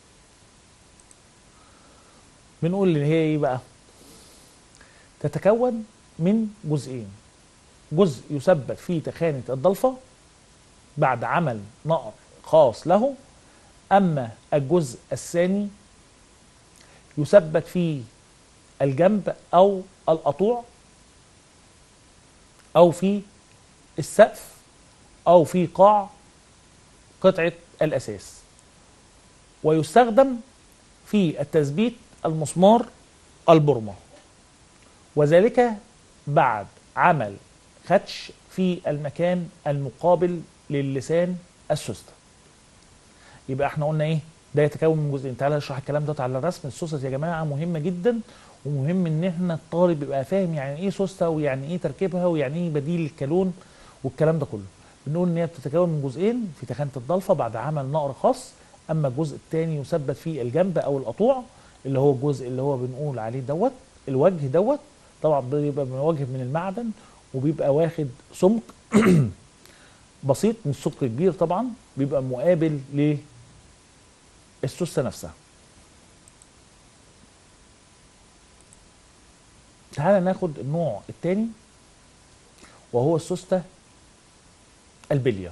[SPEAKER 1] بنقول اللي هي ايه بقى تتكون من جزئين جزء يثبت في تخانة الضلفة بعد عمل نقر خاص له أما الجزء الثاني يثبت في الجنب أو القطوع أو في السقف أو في قاع قطعة الأساس ويستخدم في التثبيت المسمار البرمة وذلك بعد عمل خدش في المكان المقابل للسان السوسته يبقى احنا قلنا ايه ده يتكون من جزئين تعالى اشرح الكلام ده على الرسم السوست يا جماعه مهمه جدا ومهم ان احنا الطالب يبقى فاهم يعني ايه سوسته ويعني ايه تركيبها ويعني ايه بديل الكالون والكلام ده كله بنقول ان هي بتتكون من جزئين في تخانه الضلفه بعد عمل نقر خاص اما الجزء الثاني يثبت فيه الجنب او القطوع اللي هو الجزء اللي هو بنقول عليه دوت الوجه دوت طبعا بيبقى وجه من المعدن وبيبقى واخد سمك بسيط مش سمك كبير طبعا بيبقى مقابل للسوسته نفسها تعالى ناخد النوع الثاني وهو السوسته البليه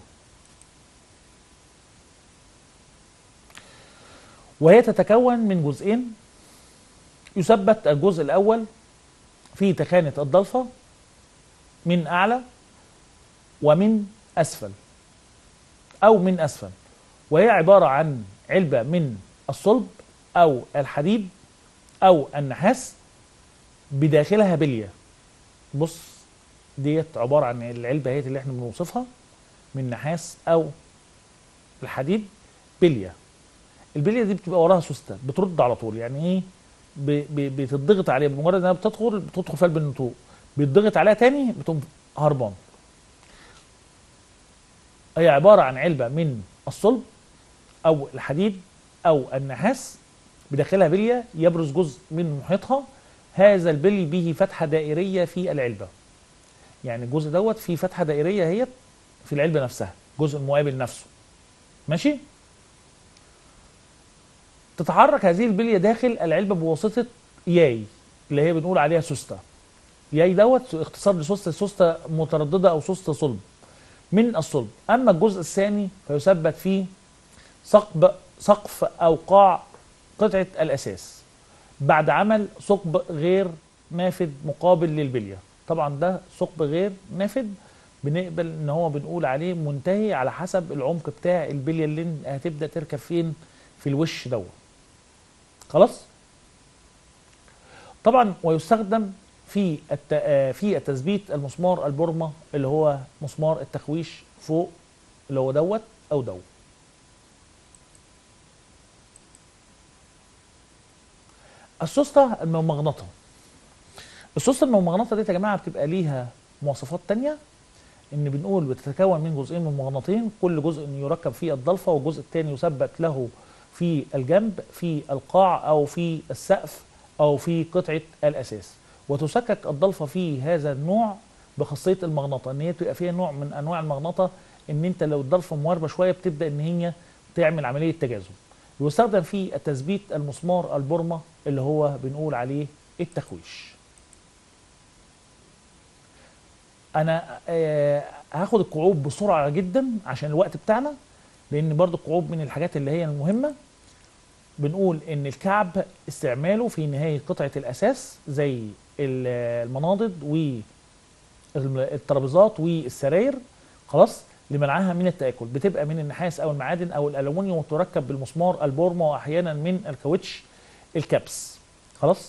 [SPEAKER 1] وهي تتكون من جزئين يثبت الجزء الاول في تخانه الضلفه من اعلى ومن اسفل او من اسفل وهي عباره عن علبه من الصلب او الحديد او النحاس بداخلها بليه بص ديت عباره عن العلبه هي اللي احنا بنوصفها من نحاس او الحديد بليه البليه دي بتبقى وراها سوسته بترد على طول يعني ايه بتضغط عليها بمجرد انها بتدخل بتدخل في قلب النتوء بيتضغط عليها تاني بتقوم هربان هي عباره عن علبه من الصلب او الحديد او النحاس بداخلها بليه يبرز جزء من محيطها هذا البلي به فتحه دائريه في العلبه يعني الجزء دوت فيه فتحه دائريه هي في العلبه نفسها الجزء المقابل نفسه ماشي تتحرك هذه البليه داخل العلبه بواسطه ياي اللي هي بنقول عليها سوسته ياي دوت اختصار لسوسته سوسته متردده او سوسته صلب من الصلب اما الجزء الثاني فيثبت فيه ثقب سقف او قاع قطعه الاساس بعد عمل ثقب غير نافذ مقابل للبليه طبعا ده ثقب غير نافذ بنقبل ان هو بنقول عليه منتهي على حسب العمق بتاع البليه اللي هتبدا تركب فين في الوش دوت خلاص طبعا ويستخدم في في تثبيت المسمار البرمه اللي هو مسمار التخويش فوق اللي هو دوت او دوت السوسته الممغنطه السوسته الممغنطه دي يا جماعه بتبقى ليها مواصفات تانية ان بنقول بتتكون من جزئين ممغنطين كل جزء يركب فيه الضلفه والجزء الثاني يثبت له في الجنب في القاع او في السقف او في قطعه الاساس وتسكك الضلفه في هذا النوع بخاصيه المغنطه ان هي بتبقى فيها نوع من انواع المغنطه ان انت لو الضلفه مواربه شويه بتبدا ان هي تعمل عمليه تجاذب يستخدم في تثبيت المسمار البرمه اللي هو بنقول عليه التخويش انا آه هاخد الكعوب بسرعه جدا عشان الوقت بتاعنا لان برضو الكعوب من الحاجات اللي هي المهمه بنقول ان الكعب استعماله في نهايه قطعه الاساس زي المناضد والترابيزات والسراير خلاص لمنعها من التاكل بتبقى من النحاس او المعادن او الالومنيوم وتركب بالمسمار البورما واحيانا من الكاوتش الكبس خلاص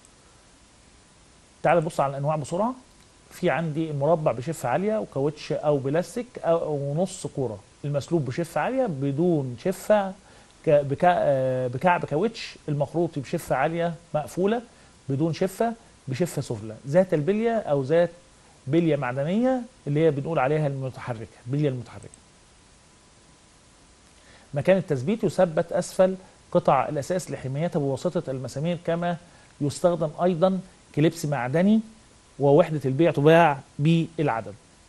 [SPEAKER 1] تعال نبص على الانواع بسرعه في عندي المربع بشفه عاليه وكاوتش او بلاستيك او نص كوره المسلوب بشفه عاليه بدون شفه بكعب كاوتش المخروط بشفه عاليه مقفوله بدون شفه بشفه سفلى ذات البليه او ذات بليه معدنيه اللي هي بنقول عليها المتحركه بليه المتحركه مكان التثبيت يثبت اسفل قطع الاساس لحمايتها بواسطه المسامير كما يستخدم ايضا كليبس معدني ووحده البيع تباع بالعدد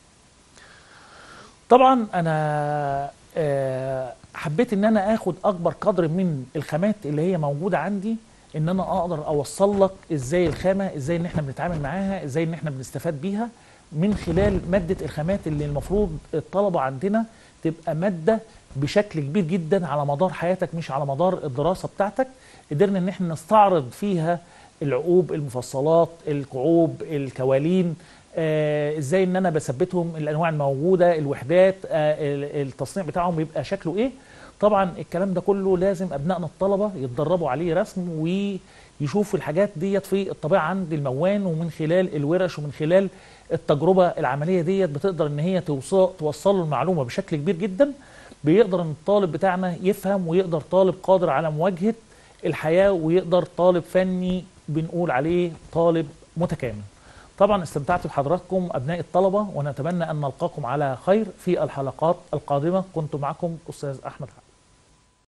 [SPEAKER 1] طبعا انا حبيت ان انا اخد اكبر قدر من الخامات اللي هي موجوده عندي ان انا اقدر اوصل لك ازاي الخامه ازاي ان احنا بنتعامل معاها ازاي ان احنا بنستفاد بيها من خلال ماده الخامات اللي المفروض الطلبه عندنا تبقى ماده بشكل كبير جدا على مدار حياتك مش على مدار الدراسه بتاعتك قدرنا ان احنا نستعرض فيها العقوب المفصلات الكعوب الكوالين آه ازاي ان انا بثبتهم الانواع الموجوده الوحدات آه التصنيع بتاعهم بيبقى شكله ايه طبعا الكلام ده كله لازم ابنائنا الطلبه يتدربوا عليه رسم ويشوفوا الحاجات ديت في الطبيعه عند الموان ومن خلال الورش ومن خلال التجربه العمليه ديت بتقدر ان هي توصل توصل له المعلومه بشكل كبير جدا بيقدر ان الطالب بتاعنا يفهم ويقدر طالب قادر على مواجهه الحياه ويقدر طالب فني بنقول عليه طالب متكامل. طبعا استمتعت بحضراتكم ابناء الطلبه ونتمنى ان نلقاكم على خير في الحلقات القادمه كنت معكم استاذ احمد